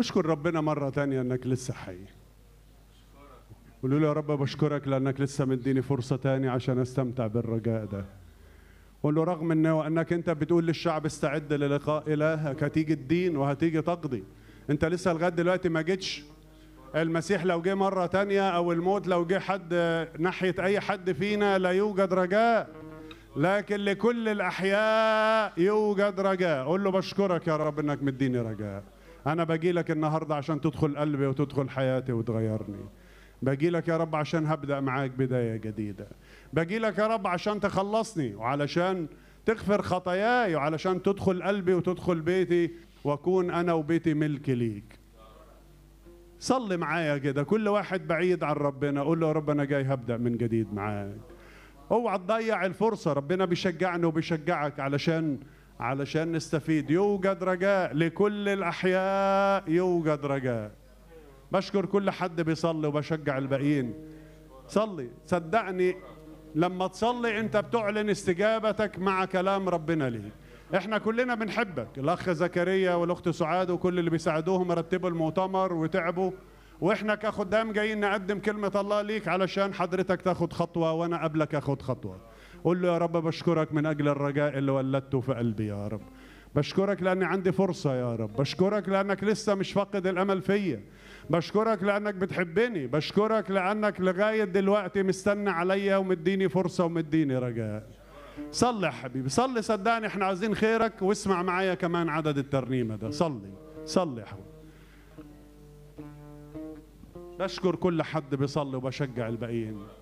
اشكر ربنا مرة تانية انك لسه حي قولوا له يا رب بشكرك لانك لسه مديني فرصة تانية عشان استمتع بالرجاء ده قول له رغم انه انك انت بتقول للشعب استعد للقاء الهك هتيجي الدين وهتيجي تقضي انت لسه لغايه دلوقتي ما جيتش المسيح لو جه مرة تانية أو الموت لو جه حد ناحية أي حد فينا لا يوجد رجاء لكن لكل الأحياء يوجد رجاء قول له بشكرك يا رب إنك مديني رجاء أنا باجي لك النهاردة عشان تدخل قلبي وتدخل حياتي وتغيرني باجي لك يا رب عشان هبدأ معاك بداية جديدة باجي لك يا رب عشان تخلصني وعلشان تغفر خطاياي وعلشان تدخل قلبي وتدخل بيتي واكون انا وبيتي ملك ليك صلي معايا كده كل واحد بعيد عن ربنا قول له يا رب انا جاي هبدا من جديد معاك اوعى تضيع الفرصه ربنا بيشجعني وبيشجعك علشان علشان نستفيد يوجد رجاء لكل الاحياء يوجد رجاء بشكر كل حد بيصلي وبشجع الباقيين صلي صدقني لما تصلي انت بتعلن استجابتك مع كلام ربنا ليك احنا كلنا بنحبك الاخ زكريا والاخت سعاد وكل اللي بيساعدوهم يرتبوا المؤتمر وتعبوا واحنا كخدام جايين نقدم كلمة الله ليك علشان حضرتك تاخد خطوة وانا قبلك اخد خطوة قول له يا رب بشكرك من اجل الرجاء اللي ولدته في قلبي يا رب بشكرك لاني عندي فرصة يا رب بشكرك لانك لسه مش فاقد الامل فيا بشكرك لانك بتحبني بشكرك لانك لغاية دلوقتي مستني عليا ومديني فرصة ومديني رجاء صلي يا حبيبي صلي صدقني احنا عايزين خيرك واسمع معايا كمان عدد الترنيمة ده صلي صلي يا حبيبي بشكر كل حد بيصلي وبشجع الباقيين